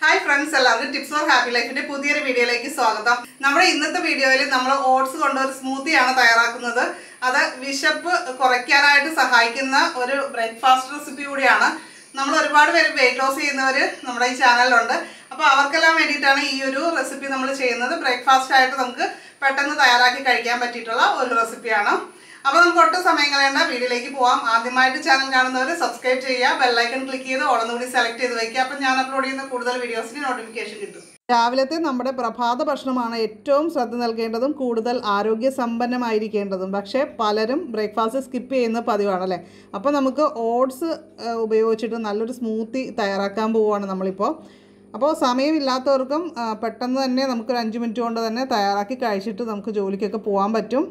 hi friends എല്ലാവർക്കും tips for happy ലൈഫിന്റെ പുതിയൊരു വീഡിയോയിലേക്ക് സ്വാഗതം നമ്മുടെ ഇന്നത്തെ വീഡിയോയിൽ നമ്മൾ ഓട്സ് കൊണ്ട് ഒരു സ്മൂത്തിയാണ് തയ്യാറാക്കുന്നത് അത് വിശപ്പ് കുറയ്ക്കാനായിട്ട് സഹായിക്കുന്ന ഒരു ബ്രേക്ക്ഫാസ്റ്റ് റെസിപ്പി കൂടിയാണ് നമ്മൾ ഒരുപാട് പേര് വെയിറ്റ് ലോസ് ചെയ്യുന്നവർ നമ്മുടെ ഈ ചാനലിലുണ്ട് അപ്പോൾ അവർക്കെല്ലാം വേണ്ടിയിട്ടാണ് ഈ ഒരു റെസിപ്പി നമ്മൾ ചെയ്യുന്നത് ബ്രേക്ക്ഫാസ്റ്റ് ആയിട്ട് നമുക്ക് പെട്ടെന്ന് തയ്യാറാക്കി കഴിക്കാൻ പറ്റിയിട്ടുള്ള ഒരു റെസിപ്പിയാണ് അപ്പോൾ നമുക്ക് ഒട്ടും സമയം കളയേണ്ട വീഡിയോയിലേക്ക് പോവാം ആദ്യമായിട്ട് ചാനൽ കാണുന്നവർ സബ്സ്ക്രൈബ് ചെയ്യുക ബെല്ലൈക്കൺ ക്ലിക്ക് ചെയ്ത് ഓളന്നുകൂടി സെലക്ട് ചെയ്ത് വയ്ക്കുക അപ്പം ഞാൻ അപ്ലോഡ് ചെയ്യുന്ന കൂടുതൽ വീഡിയോസിന് നോട്ടിഫിക്കേഷൻ കിട്ടും രാവിലത്തെ നമ്മുടെ പ്രഭാത ഭക്ഷണമാണ് ഏറ്റവും ശ്രദ്ധ നൽകേണ്ടതും കൂടുതൽ ആരോഗ്യ സമ്പന്നമായിരിക്കേണ്ടതും പക്ഷേ പലരും ബ്രേക്ക്ഫാസ്റ്റ് സ്കിപ്പ് ചെയ്യുന്ന പതിവാണല്ലേ അപ്പോൾ നമുക്ക് ഓട്സ് ഉപയോഗിച്ചിട്ട് നല്ലൊരു സ്മൂത്തി തയ്യാറാക്കാൻ പോവുകയാണ് നമ്മളിപ്പോൾ അപ്പോൾ സമയമില്ലാത്തവർക്കും ആ, പെട്ടെന്ന് തന്നെ നമുക്കൊരു അഞ്ച് മിനിറ്റ് കൊണ്ട് തന്നെ തയ്യാറാക്കി കഴിച്ചിട്ട് നമുക്ക് ജോലിക്കൊക്കെ പോകാൻ പറ്റും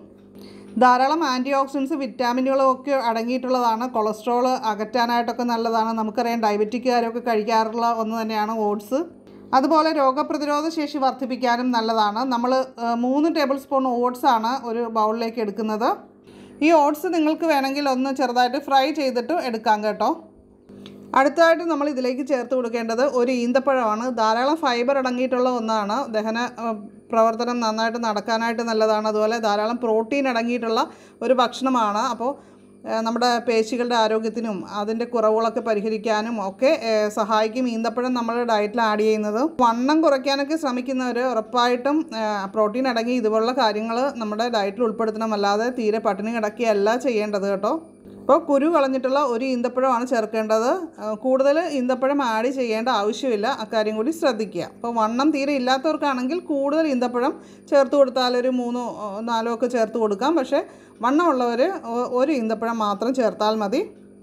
ധാരാളം ആൻറ്റി ഓക്സിഡൻസ് വിറ്റാമിനുകളും ഒക്കെ അടങ്ങിയിട്ടുള്ളതാണ് കൊളസ്ട്രോൾ അകറ്റാനായിട്ടൊക്കെ നല്ലതാണ് നമുക്കറിയാം ഡയബറ്റിക്കുകാരൊക്കെ കഴിക്കാറുള്ള ഒന്ന് തന്നെയാണ് ഓട്സ് അതുപോലെ രോഗപ്രതിരോധ ശേഷി വർദ്ധിപ്പിക്കാനും നല്ലതാണ് നമ്മൾ മൂന്ന് ടേബിൾ സ്പൂൺ ഓട്സ് ആണ് ഒരു ബൗളിലേക്ക് എടുക്കുന്നത് ഈ ഓട്സ് നിങ്ങൾക്ക് വേണമെങ്കിൽ ഒന്ന് ചെറുതായിട്ട് ഫ്രൈ ചെയ്തിട്ട് എടുക്കാം കേട്ടോ അടുത്തതായിട്ട് നമ്മൾ ഇതിലേക്ക് ചേർത്ത് കൊടുക്കേണ്ടത് ഒരു ഈന്തപ്പഴമാണ് ധാരാളം ഫൈബർ അടങ്ങിയിട്ടുള്ള ഒന്നാണ് ദഹന ആ, പ്രവർത്തനം നന്നായിട്ട് നടക്കാനായിട്ട് നല്ലതാണ് അതുപോലെ ധാരാളം പ്രോട്ടീൻ അടങ്ങിയിട്ടുള്ള ഒരു ഭക്ഷണമാണ് അപ്പോൾ ആ, നമ്മുടെ പേശികളുടെ ആരോഗ്യത്തിനും അതിൻ്റെ കുറവുകളൊക്കെ പരിഹരിക്കാനും ഒക്കെ ആ, സഹായിക്കും ഈന്തപ്പഴം നമ്മൾ ഡയറ്റിൽ ആഡ് ചെയ്യുന്നത് വണ്ണം കുറയ്ക്കാനൊക്കെ ശ്രമിക്കുന്നവർ ഉറപ്പായിട്ടും ആ, പ്രോട്ടീൻ അടങ്ങി ഇതുപോലുള്ള കാര്യങ്ങൾ നമ്മുടെ ഡയറ്റിൽ ഉൾപ്പെടുത്തണം അല്ലാതെ തീരെ പട്ടിണി കിടക്കുകയല്ല ചെയ്യേണ്ടത് കേട്ടോ അപ്പോൾ കുരു കളഞ്ഞിട്ടുള്ള ഒരു ഈന്തപ്പഴമാണ് ചേർക്കേണ്ടത് ആ, കൂടുതൽ ഈന്തപ്പഴം ആഡ് ചെയ്യേണ്ട ആവശ്യമില്ല അക്കാര്യം കൂടി ശ്രദ്ധിക്കുക അപ്പോൾ വണ്ണം തീരെ ഇല്ലാത്തവർക്കാണെങ്കിൽ കൂടുതൽ ഈന്തപ്പഴം ചേർത്ത് കൊടുത്താൽ ഒരു മൂന്നോ ആ, നാലോ ഒക്കെ ചേർത്ത് കൊടുക്കാം പക്ഷേ വണ്ണമുള്ളവർ ഒ- ഒരു ഈന്തപ്പഴം മാത്രം ചേർത്താൽ മതി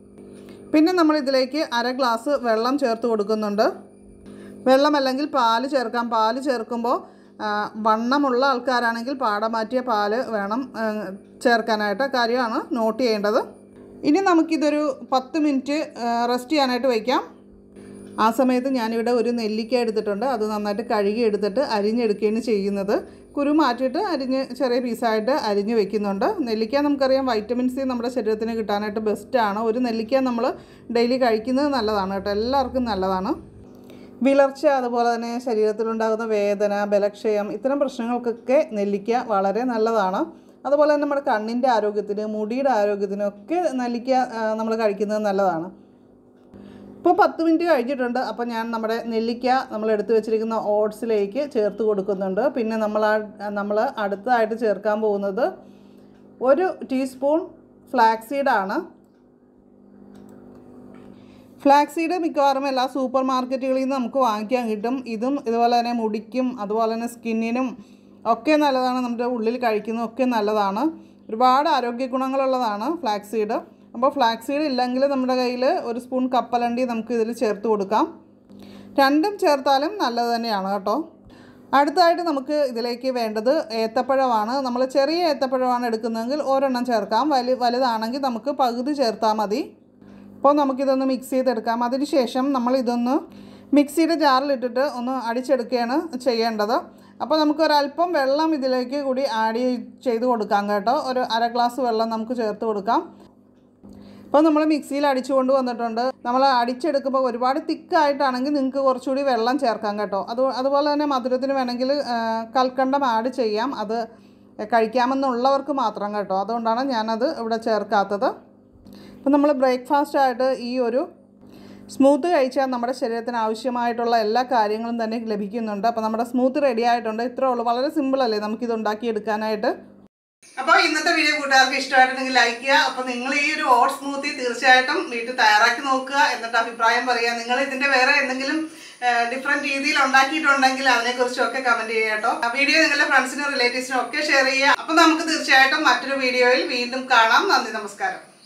പിന്നെ നമ്മൾ ഇതിലേക്ക് അര ഗ്ലാസ് വെള്ളം ചേർത്ത് കൊടുക്കുന്നുണ്ട് വെള്ളം അല്ലെങ്കിൽ പാല് ചേർക്കാം പാല് ചേർക്കുമ്പോൾ ആ, വണ്ണമുള്ള ആൾക്കാരാണെങ്കിൽ പാട മാറ്റിയ പാല് വേണം ആ, ചേർക്കാനായിട്ട് കാര്യമാണ് നോട്ട് ചെയ്യേണ്ടത് ഇനി നമുക്കിതൊരു പത്ത് മിനിറ്റ് റെസ്റ്റ് ചെയ്യാനായിട്ട് വയ്ക്കാം ആ സമയത്ത് ഞാനിവിടെ ഒരു നെല്ലിക്ക എടുത്തിട്ടുണ്ട് അത് നന്നായിട്ട് കഴുകി എടുത്തിട്ട് അരിഞ്ഞെടുക്കുകയാണ് ചെയ്യുന്നത് കുരു മാറ്റിയിട്ട് അരിഞ്ഞ് ചെറിയ പീസായിട്ട് അരിഞ്ഞ് വെക്കുന്നുണ്ട് നെല്ലിക്ക നമുക്കറിയാം വൈറ്റമിൻ സി നമ്മുടെ ശരീരത്തിന് കിട്ടാനായിട്ട് ബെസ്റ്റാണ് ഒരു നെല്ലിക്ക നമ്മൾ ഡെയിലി കഴിക്കുന്നത് നല്ലതാണ് കേട്ടോ എല്ലാവർക്കും നല്ലതാണ് വിളർച്ച അതുപോലെ തന്നെ ശരീരത്തിലുണ്ടാകുന്ന വേദന ബലക്ഷയം ഇത്തരം പ്രശ്നങ്ങൾക്കൊക്കെ നെല്ലിക്ക വളരെ നല്ലതാണ് അതുപോലെ തന്നെ നമ്മുടെ കണ്ണിൻ്റെ ആരോഗ്യത്തിന് മുടിയുടെ ആരോഗ്യത്തിനൊക്കെ നെല്ലിക്ക നമ്മൾ കഴിക്കുന്നത് നല്ലതാണ് ഇപ്പോൾ പത്ത് മിനിറ്റ് കഴിഞ്ഞിട്ടുണ്ട് അപ്പോൾ ഞാൻ നമ്മുടെ നെല്ലിക്ക നമ്മൾ എടുത്തു വെച്ചിരിക്കുന്ന ഓട്സിലേക്ക് ചേർത്ത് കൊടുക്കുന്നുണ്ട് പിന്നെ നമ്മൾ ആ നമ്മൾ അടുത്തതായിട്ട് ചേർക്കാൻ പോകുന്നത് ഒരു ടീസ്പൂൺ ഫ്ലാക്സീഡാണ് ഫ്ലാക്സീഡ് മിക്കവാറും എല്ലാ സൂപ്പർ മാർക്കറ്റുകളിൽ നിന്ന് നമുക്ക് വാങ്ങിക്കാൻ കിട്ടും ഇതും ഇതുപോലെ തന്നെ മുടിക്കും അതുപോലെ തന്നെ സ്കിന്നിനും ഒക്കെ നല്ലതാണ് നമ്മുടെ ഉള്ളിൽ കഴിക്കുന്നതൊക്കെ നല്ലതാണ് ഒരുപാട് ആരോഗ്യ ഗുണങ്ങളുള്ളതാണ് ഫ്ലാക്സീഡ് അപ്പോൾ ഫ്ലാക്സീഡ് ഇല്ലെങ്കിൽ നമ്മുടെ കയ്യിൽ ഒരു സ്പൂൺ കപ്പലണ്ടി നമുക്ക് ഇതിൽ ചേർത്ത് കൊടുക്കാം രണ്ടും ചേർത്താലും നല്ലത് തന്നെയാണ് കേട്ടോ അടുത്തതായിട്ട് നമുക്ക് ഇതിലേക്ക് വേണ്ടത് ഏത്തപ്പഴമാണ് നമ്മൾ ചെറിയ ഏത്തപ്പഴമാണ് എടുക്കുന്നതെങ്കിൽ ഒരെണ്ണം ചേർക്കാം വലു വലുതാണെങ്കിൽ നമുക്ക് പകുതി ചേർത്താൽ മതി അപ്പോൾ നമുക്കിതൊന്ന് മിക്സ് ചെയ്തെടുക്കാം അതിനുശേഷം നമ്മൾ ഇതൊന്ന് മിക്സിയുടെ ജാറിലിട്ടിട്ട് ഒന്ന് അടിച്ചെടുക്കുകയാണ് ചെയ്യേണ്ടത് അപ്പോൾ നമുക്ക് ഒരല്പം വെള്ളം ഇതിലേക്ക് കൂടി ആഡ് ചെയ്ത് കൊടുക്കാം കേട്ടോ ഒരു അര ഗ്ലാസ് വെള്ളം നമുക്ക് ചേർത്ത് കൊടുക്കാം അപ്പോൾ നമ്മൾ മിക്സിയിൽ അടിച്ചു കൊണ്ട് വന്നിട്ടുണ്ട് നമ്മൾ അടിച്ചെടുക്കുമ്പോൾ ഒരുപാട് തിക്കായിട്ടാണെങ്കിൽ നിങ്ങൾക്ക് കുറച്ചുകൂടി വെള്ളം ചേർക്കാം കേട്ടോ അത് അതുപോലെ തന്നെ മധുരത്തിന് വേണമെങ്കിൽ ആ, കൽക്കണ്ടം ആഡ് ചെയ്യാം അത് കഴിക്കാമെന്നുള്ളവർക്ക് മാത്രം കേട്ടോ അതുകൊണ്ടാണ് ഞാനത് ഇവിടെ ചേർക്കാത്തത് അപ്പോൾ നമ്മൾ ബ്രേക്ക്ഫാസ്റ്റ് ആയിട്ട് ഈ ഒരു സ്മൂത്ത് കഴിച്ചാൽ നമ്മുടെ ശരീരത്തിന് ആവശ്യമായിട്ടുള്ള എല്ലാ കാര്യങ്ങളും തന്നെ ലഭിക്കുന്നുണ്ട് അപ്പോൾ നമ്മുടെ സ്മൂത്ത് റെഡി ആയിട്ടുണ്ട് ഇത്രേ ഉള്ളൂ വളരെ സിമ്പിളല്ലേ നമുക്കിത് ഉണ്ടാക്കിയെടുക്കാനായിട്ട് അപ്പോൾ ഇന്നത്തെ വീഡിയോ കൂട്ടുകാർക്ക് ഇഷ്ടമായിട്ടുണ്ടെങ്കിൽ ലൈക്ക് ചെയ്യുക അപ്പോൾ നിങ്ങൾ ഈ ഒരു ഓട്ട് സ്മൂത്തി തീർച്ചയായിട്ടും വീട്ടിൽ തയ്യാറാക്കി നോക്കുക എന്നിട്ട് അഭിപ്രായം പറയുക നിങ്ങൾ ഇതിന്റെ വേറെ എന്തെങ്കിലും ഡിഫറെന്റ് രീതിയിൽ ഉണ്ടാക്കിയിട്ടുണ്ടെങ്കിൽ അതിനെക്കുറിച്ചൊക്കെ കമന്റ് ചെയ്യുക കേട്ടോ ആ വീഡിയോ നിങ്ങളുടെ ഫ്രണ്ട്സിനും റിലേറ്റീവ്സിനും ഒക്കെ ഷെയർ ചെയ്യുക അപ്പോൾ നമുക്ക് തീർച്ചയായിട്ടും മറ്റൊരു വീഡിയോയിൽ വീണ്ടും കാണാം നന്ദി നമസ്കാരം